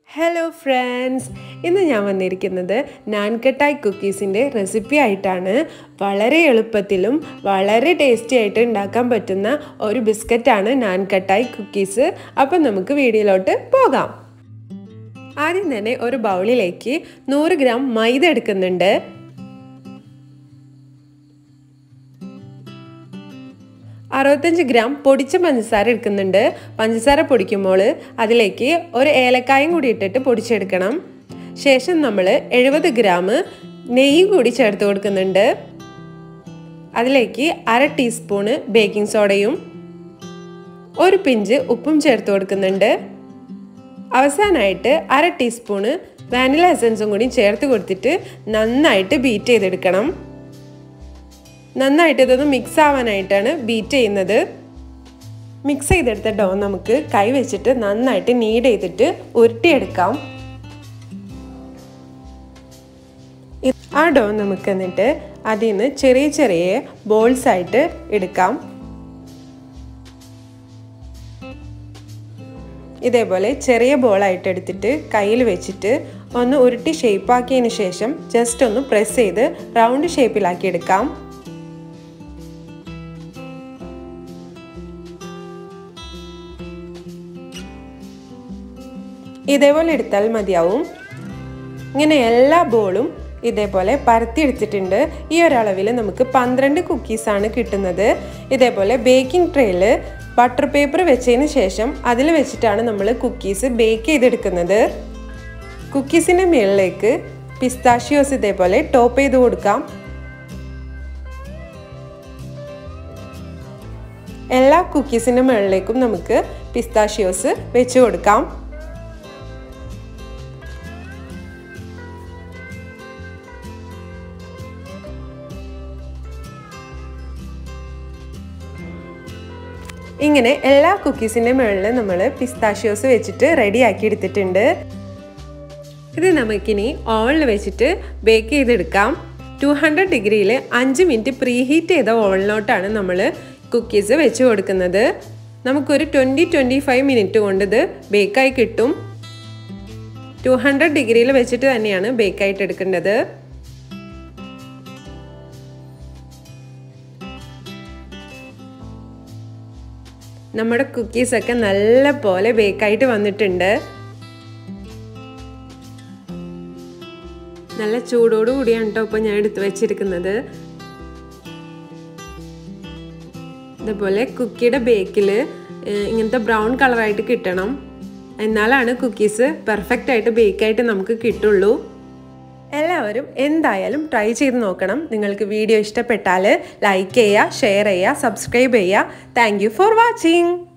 hello friends ഇന്ന് ഞാൻ വന്നിരിക്കുന്നത് നാൻകട്ടായ് കുക്കീസിൻ്റെ റെസിപ്പി ആയിട്ടാണ് വളരെ എളുപ്പത്തിലും വളരെ ടേസ്റ്റി ആയിട്ട് ഉണ്ടാക്കാൻ പറ്റുന്ന ഒരു ബിസ്ക്കറ്റാണ് നാൻകട്ടായ് കുക്കീസ് അപ്പം നമുക്ക് വീഡിയോയിലോട്ട് പോകാം ആദ്യം തന്നെ ഒരു ബൗളിലേക്ക് നൂറ് ഗ്രാം മൈദ എടുക്കുന്നുണ്ട് അറുപത്തഞ്ച് ഗ്രാം പൊടിച്ച പഞ്ചസാര എടുക്കുന്നുണ്ട് പഞ്ചസാര പൊടിക്കുമ്പോൾ അതിലേക്ക് ഒരു ഏലക്കായും കൂടി ഇട്ടിട്ട് പൊടിച്ചെടുക്കണം ശേഷം നമ്മൾ എഴുപത് ഗ്രാം നെയ്യ് കൂടി ചേർത്ത് കൊടുക്കുന്നുണ്ട് അതിലേക്ക് അര ടീസ്പൂണ് ബേക്കിംഗ് സോഡയും ഒരു പിഞ്ച് ഉപ്പും ചേർത്ത് കൊടുക്കുന്നുണ്ട് അവസാനമായിട്ട് അര ടീസ്പൂണ് വാനില എസൻസും കൂടി ചേർത്ത് കൊടുത്തിട്ട് നന്നായിട്ട് ബീറ്റ് ചെയ്തെടുക്കണം നന്നായിട്ട് ഇതൊന്ന് മിക്സ് ആവാനായിട്ടാണ് ബീറ്റ് ചെയ്യുന്നത് മിക്സ് ചെയ്തെടുത്ത ഡോ നമുക്ക് കൈ വെച്ചിട്ട് നന്നായിട്ട് നീഡ് ചെയ്തിട്ട് ഉരുട്ടിയെടുക്കാം ആ ഡോ നമുക്ക് എന്നിട്ട് അതിൽ നിന്ന് ചെറിയ ചെറിയ ബോൾസ് ആയിട്ട് എടുക്കാം ഇതേപോലെ ചെറിയ ബോളായിട്ട് എടുത്തിട്ട് കയ്യിൽ വെച്ചിട്ട് ഒന്ന് ഉരുട്ടി ഷേപ്പാക്കിയതിന് ശേഷം ജസ്റ്റ് ഒന്ന് പ്രസ് ചെയ്ത് റൗണ്ട് ഷേപ്പിലാക്കി എടുക്കാം ഇതേപോലെ എടുത്താൽ മതിയാവും ഇങ്ങനെ എല്ലാ ബോളും ഇതേപോലെ പരത്തി എടുത്തിട്ടുണ്ട് ഈ ഒരളവിൽ നമുക്ക് പന്ത്രണ്ട് കുക്കീസാണ് കിട്ടുന്നത് ഇതേപോലെ ബേക്കിംഗ് ട്രേയിൽ ബട്ടർ പേപ്പർ വെച്ചതിന് ശേഷം അതിൽ വെച്ചിട്ടാണ് നമ്മൾ കുക്കീസ് ബേക്ക് ചെയ്തെടുക്കുന്നത് കുക്കീസിൻ്റെ മുകളിലേക്ക് പിസ്താഷ്യോസ് ഇതേപോലെ ടോപ്പ് ചെയ്ത് കൊടുക്കാം എല്ലാ കുക്കീസിൻ്റെ മുകളിലേക്കും നമുക്ക് പിസ്താഷ്യോസ് വെച്ച് കൊടുക്കാം ഇങ്ങനെ എല്ലാ കുക്കീസിൻ്റെ മുകളിൽ നമ്മൾ പിസ്താഷ്യോസ് വെച്ചിട്ട് റെഡിയാക്കി എടുത്തിട്ടുണ്ട് ഇത് നമുക്കിനി ഓവനിൽ വെച്ചിട്ട് ബേക്ക് ചെയ്തെടുക്കാം ടു ഹൺഡ്രഡ് ഡിഗ്രിയിൽ അഞ്ച് മിനിറ്റ് പ്രീ ഹീറ്റ് ചെയ്ത ഓവനിലോട്ടാണ് നമ്മൾ കുക്കീസ് വെച്ച് കൊടുക്കുന്നത് നമുക്കൊരു ട്വൻറ്റി ട്വൻറ്റി ഫൈവ് മിനിറ്റ് കൊണ്ട് ഇത് ബേക്കായി കിട്ടും ടു ഹൺഡ്രഡ് ഡിഗ്രിയിൽ വെച്ചിട്ട് തന്നെയാണ് ബേക്കായിട്ട് എടുക്കേണ്ടത് നമ്മുടെ കുക്കീസൊക്കെ നല്ല പോലെ ബേക്കായിട്ട് വന്നിട്ടുണ്ട് നല്ല ചൂടോട് കൂടിയാണ് കേട്ടോ ഇപ്പോൾ ഞാൻ എടുത്ത് വെച്ചിരിക്കുന്നത് ഇതുപോലെ കുക്കിയുടെ ബേക്കിൽ ഇങ്ങനത്തെ ബ്രൗൺ കളറായിട്ട് കിട്ടണം എന്നാലാണ് കുക്കീസ് പെർഫെക്റ്റ് ആയിട്ട് ബേക്കായിട്ട് നമുക്ക് കിട്ടുള്ളൂ എല്ലാവരും എന്തായാലും ട്രൈ ചെയ്ത് നോക്കണം നിങ്ങൾക്ക് വീഡിയോ ഇഷ്ടപ്പെട്ടാൽ ലൈക്ക് ചെയ്യുക ഷെയർ ചെയ്യുക സബ്സ്ക്രൈബ് ചെയ്യുക താങ്ക് ഫോർ വാച്ചിങ്